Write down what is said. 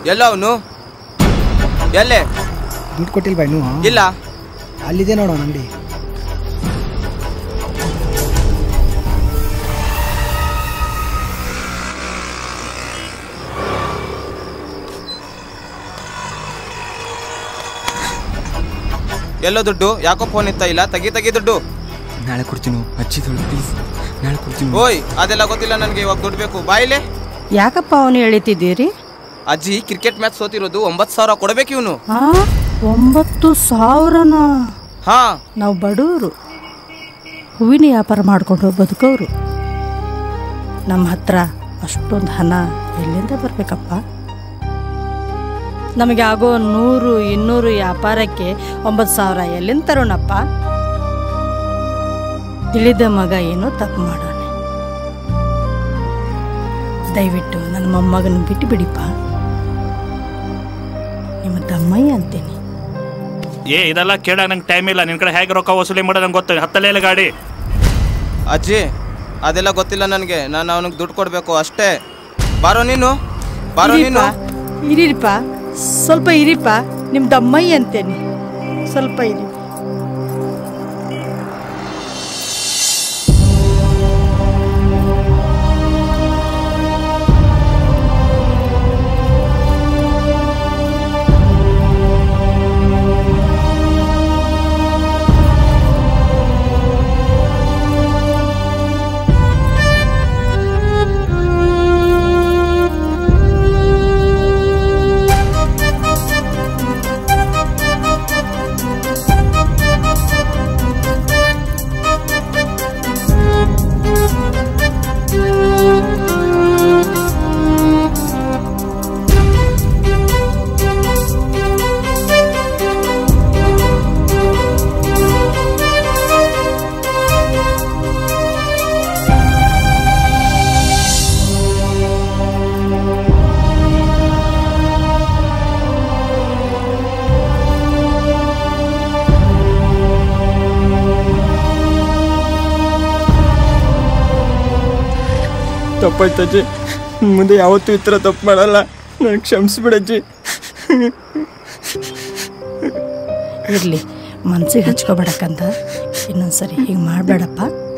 ಎಲ್ಲ ಅವನು ಎಲ್ಲೇ ದುಡ್ಡು ಕೊಟ್ಟಿಲ್ವಾ ಇನ್ನೂ ಇಲ್ಲ ಅಲ್ಲಿದೆ ನೋಡು ಅವ್ನ್ ಅಂಗಡಿ ಎಲ್ಲೋ ದುಡ್ಡು ಯಾಕೋ ಫೋನ್ ಇತ್ತ ಇಲ್ಲ ತೆಗಿ ತೆಗಿ ದುಡ್ಡು ನಾಳೆ ಕೊಡ್ತೀನಿ ಅಜ್ಜಿ ದುಡ್ಡು ಪ್ಲೀಸ್ ನಾಳೆ ಕೊಡ್ತೀನಿ ಓಯ್ ಅದೆಲ್ಲ ಗೊತ್ತಿಲ್ಲ ನನಗೆ ಇವಾಗ ದುಡ್ಡು ಬೇಕು ಬಾಯಿಲೆ ಯಾಕಪ್ಪ ಅವನು ಎಳಿತಿದ್ದೀರಿ ಅಜ್ಜಿ ಕ್ರಿಕೆಟ್ ಮ್ಯಾಚ್ ಸೋತಿರೋದು ಒಂಬತ್ತು ಸಾವಿರ ಕೊಡ್ಬೇಕು ಇವನು ಆ ಒಂಬತ್ತು ಸಾವಿರನ ಹಾ ನಾವು ಬಡವರು ಹೂವಿನ ವ್ಯಾಪಾರ ಮಾಡ್ಕೊಂಡು ಬದುಕೋರು ನಮ್ಮ ಹತ್ರ ಅಷ್ಟೊಂದು ಹಣ ಎಲ್ಲಿಂದ ಬರಬೇಕಪ್ಪ ನಮಗೆ ಆಗೋ ನೂರು ಇನ್ನೂರು ವ್ಯಾಪಾರಕ್ಕೆ ಒಂಬತ್ತು ಸಾವಿರ ಎಲ್ಲಿಂದ ತರೋಣಪ್ಪ ತಿಳಿದ ಮಗ ಏನೋ ತಪ್ಪು ಮಾಡೋಣ ದಯವಿಟ್ಟು ನನ್ನ ಮೊಮ್ಮಗನ ಬಿಟ್ಟು ಬಿಡಿಪ್ಪ ನಿಮ್ಮ ತಮ್ಮಯ್ಯ ಅಂತೀನಿ ಏ ಇದೆಲ್ಲ ಕೇಳಕ್ ನಂಗೆ ಟೈಮ್ ಇಲ್ಲ ನಿನ್ ಕಡೆ ಹೇಗೆ ರೊಕ್ಕ ವಸೂಲಿ ಮಾಡೋದು ನಂಗೆ ಗೊತ್ತು ಹತ್ತಲೇ ಇಲ್ಲ ಗಾಡಿ ಅಜ್ಜಿ ಅದೆಲ್ಲ ಗೊತ್ತಿಲ್ಲ ನನಗೆ ನಾನು ಅವನಿಗೆ ದುಡ್ಡು ಕೊಡಬೇಕು ಅಷ್ಟೇ ಬಾರೋ ನೀನು ಬಾರೋ ನೀನು ಇರಿಪ್ಪ ಇರಿಪ್ಪ ಸ್ವಲ್ಪ ಇರಿಪ್ಪ ನಿಮ್ಮ ದಮ್ಮಯ್ಯ ಅಂತೇನೆ ಸ್ವಲ್ಪ ಇರಿ ತಪ್ಪಾಯ್ತು ಅಜ್ಜಿ ಮುಂದೆ ಯಾವತ್ತೂ ಈ ಥರ ತಪ್ಪು ಮಾಡಲ್ಲ ನನಗೆ ಕ್ಷಮಿಸ್ಬಿಡಜ್ಜಿ ಇರಲಿ ಮನ್ಸಿಗೆ ಹಚ್ಕೋಬೇಡಕ್ಕಂತ ಇನ್ನೊಂದ್ಸರಿ ಹೀಗೆ ಮಾಡಬೇಡಪ್ಪ